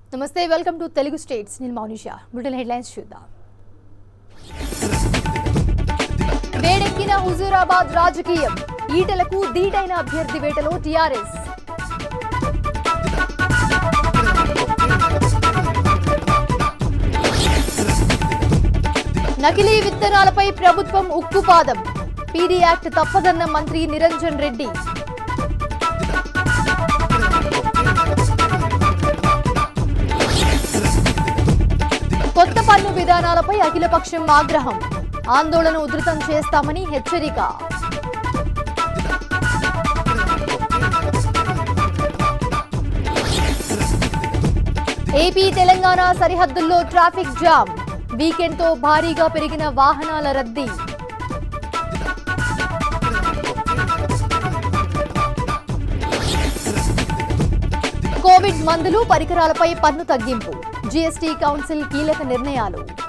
నమస్తే welcome to Telugu states నేను Mounisha bulletin headlines చూద్దాం వేడెక్కిన హుజూరాబాద్ రాజకీయం ఈటలకు ధీటైన అభ్యర్థి వేటలో టీఆర్ఎస్ నకిలీ విత్తనాలపై ప్రభుత్వం ఉక్కుపాదం పీడీ యాక్ట్ తప్పదన్న మంత్రి నిరంజన్ రెడ్డి కొత్త పన్ను విధానాలపై అఖిలపక్షం ఆగ్రహం ఆందోళన ఉధృతం చేస్తామని హెచ్చరిక ఏపీ తెలంగాణ సరిహద్దుల్లో ట్రాఫిక్ జామ్ వీకెండ్తో భారీగా పెరిగిన వాహనాల రద్దీ కోవిడ్ మందులు పరికరాలపై పన్ను తగ్గింపు జీఎస్టీ కౌన్సిల్ కీలక నిర్ణయాలు